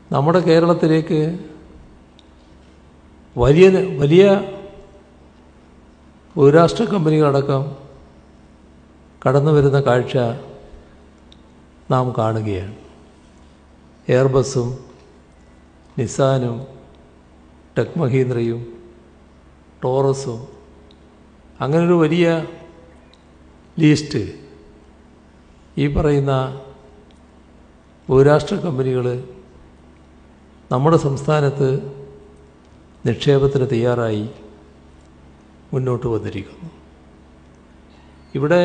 നമ്മുടെ കേരളത്തിലേക്ക് വലിയ വലിയ ബഹുരാഷ്ട്ര കമ്പനികളടക്കം കടന്നു വരുന്ന കാഴ്ച നാം കാണുകയാണ് എയർബസും നിസാനും ടെക് മഹീന്ദ്രയും ടോറസും അങ്ങനൊരു വലിയ ലീസ്റ്റ് ഈ പറയുന്ന ബഹുരാഷ്ട്ര കമ്പനികൾ നമ്മുടെ സംസ്ഥാനത്ത് നിക്ഷേപത്തിന് തയ്യാറായി മുന്നോട്ട് വന്നിരിക്കുന്നു ഇവിടെ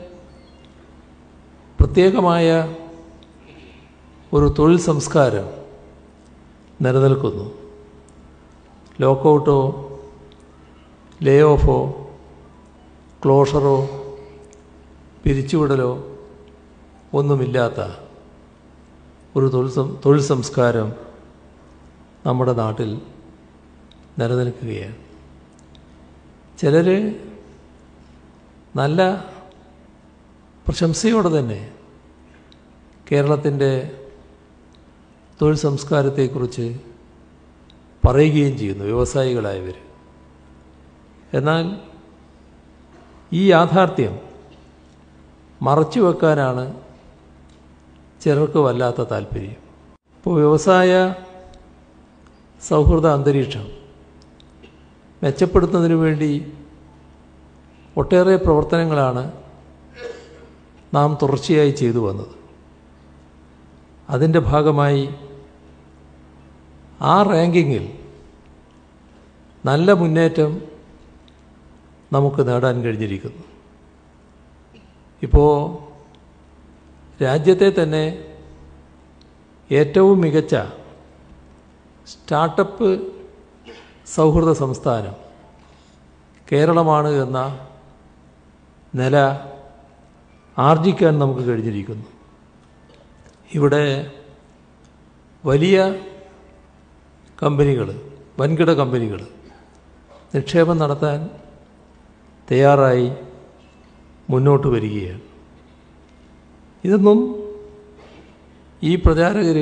പ്രത്യേകമായ ഒരു തൊഴിൽ സംസ്കാരം നിലനിൽക്കുന്നു ലോക്കൗട്ടോ ലേ ഓഫോ ക്ലോഷറോ പിരിച്ചുവിടലോ ഒന്നുമില്ലാത്ത ഒരു തൊഴിൽ സം തൊഴിൽ സംസ്കാരം നമ്മുടെ നാട്ടിൽ നിലനിൽക്കുകയാണ് ചിലർ നല്ല പ്രശംസയോടെ തന്നെ കേരളത്തിൻ്റെ തൊഴിൽ സംസ്കാരത്തെക്കുറിച്ച് പറയുകയും ചെയ്യുന്നു വ്യവസായികളായവർ എന്നാൽ ഈ യാഥാർത്ഥ്യം മറച്ചു വെക്കാനാണ് ചിലർക്ക് വല്ലാത്ത താല്പര്യം ഇപ്പോൾ വ്യവസായ സൗഹൃദ അന്തരീക്ഷം മെച്ചപ്പെടുത്തുന്നതിനു വേണ്ടി ഒട്ടേറെ പ്രവർത്തനങ്ങളാണ് നാം തുടർച്ചയായി ചെയ്തു വന്നത് അതിൻ്റെ ഭാഗമായി ആ റാങ്കിങ്ങിൽ നല്ല മുന്നേറ്റം നമുക്ക് നേടാൻ കഴിഞ്ഞിരിക്കുന്നു ഇപ്പോൾ രാജ്യത്തെ തന്നെ ഏറ്റവും മികച്ച സ്റ്റാർട്ടപ്പ് സൗഹൃദ സംസ്ഥാനം കേരളമാണ് എന്ന നില ആർജിക്കാൻ നമുക്ക് കഴിഞ്ഞിരിക്കുന്നു ഇവിടെ വലിയ കമ്പനികൾ വൻകിട കമ്പനികൾ നിക്ഷേപം നടത്താൻ തയ്യാറായി മുന്നോട്ട് വരികയാണ് ഇതൊന്നും ഈ പ്രചാരകർ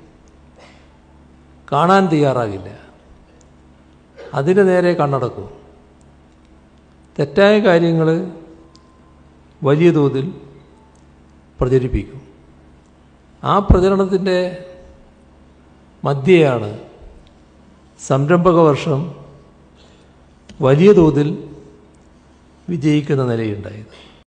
കാണാൻ തയ്യാറാകില്ല അതിന് നേരെ കണ്ണടക്കും തെറ്റായ കാര്യങ്ങൾ വലിയ തോതിൽ പ്രചരിപ്പിക്കും ആ പ്രചരണത്തിൻ്റെ മധ്യയാണ് സംരംഭക വർഷം വലിയ തോതിൽ വിജയിക്കുന്ന നിലയുണ്ടായത്